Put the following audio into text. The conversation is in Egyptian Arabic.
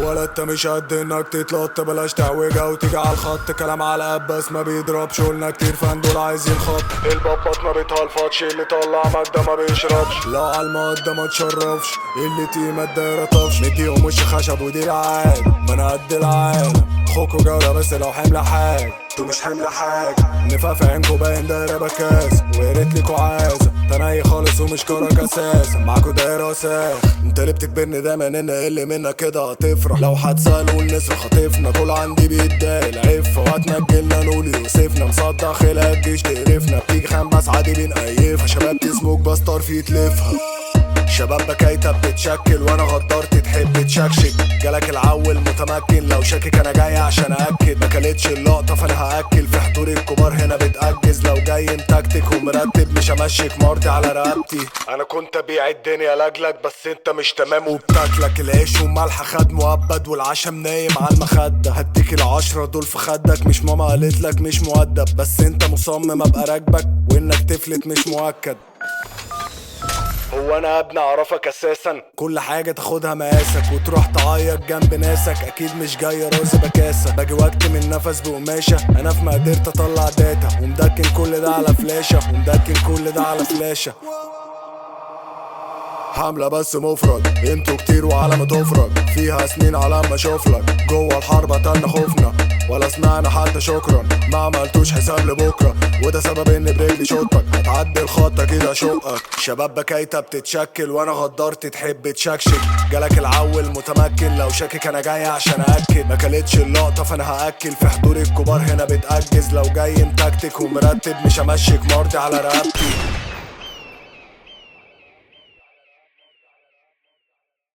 ولا انت مش قد انك تتلط بلاش تعوجة وتيجي على الخط كلام على الاب بس ما بيضربش قلنا كتير فان دول عايزين خط البابات ما بيتهلفطش اللي طلع مادة ما بيشربش لا على المادة ما تشرفش اللي تيمة الدايرة طفش مديهم وش خشب ودي العالم ما انا قد العالم خوكوا جولة بس لو حمل حاجة انتوا مش حمل حاجة نفا في عينكوا باين دايرة بكاس ويا ريت ليكوا عازة تناي خالص ومش كرك اساس معاكوا دايرة ساخ انت اللي بتكبرني دايما ان اللي منك كده هتفرح لو هتسأل قول نصرخ خطفنا كل عندي بيتضايق العف وهتنجلنا نقول يوسفنا مصدق خلق الجيش تقرفنا بتيجي خمس عادي بنقيفها شباب تسموك بس طرف يتلفها شباب بكايتة بتتشكل وانا غدرت تحب تشكشك جالك العول متمكن لو شاكك انا جاي عشان اكد ما كلتش اللقطة فانا هاكل في حضور الكبار هنا بتأجز لو جاي متكتك ومرتب مش همشيك مرضي على رقبتي انا كنت ابيع الدنيا لاجلك بس انت مش تمام وبتاكلك العيش والملح خد مؤبد والعشم نايم على المخدة هديك العشرة دول في خدك مش ماما قالت لك مش مؤدب بس انت مصمم ابقى راكبك وانك تفلت مش مؤكد هو انا ابني اعرفك اساسا كل حاجه تاخدها مقاسك وتروح تعيط جنب ناسك اكيد مش جاي راسي بكاسه باجي واكتم النفس بقماشه انا في ما قدرت اطلع داتا ومدكن كل ده على فلاشه ومدكن كل ده على فلاشه حملة بس مفرد انتوا كتير وعلى ما تفرج فيها سنين على ما اشوفلك جوه الحرب قتلنا خوفنا ولا سمعنا حتى شكرا ما عملتوش حساب لبكره وده سبب ان برجلي شوطك هتعدي الخط كده اشقك شباب بكايتة بتتشكل وانا غدرت تحب تشكشك جالك العول متمكن لو شاكك انا جاي عشان اكد ما كلتش اللقطة فانا هاكل في حضور الكبار هنا بتأجز لو جاي متكتك ومرتب مش همشيك مرضي على رقبتي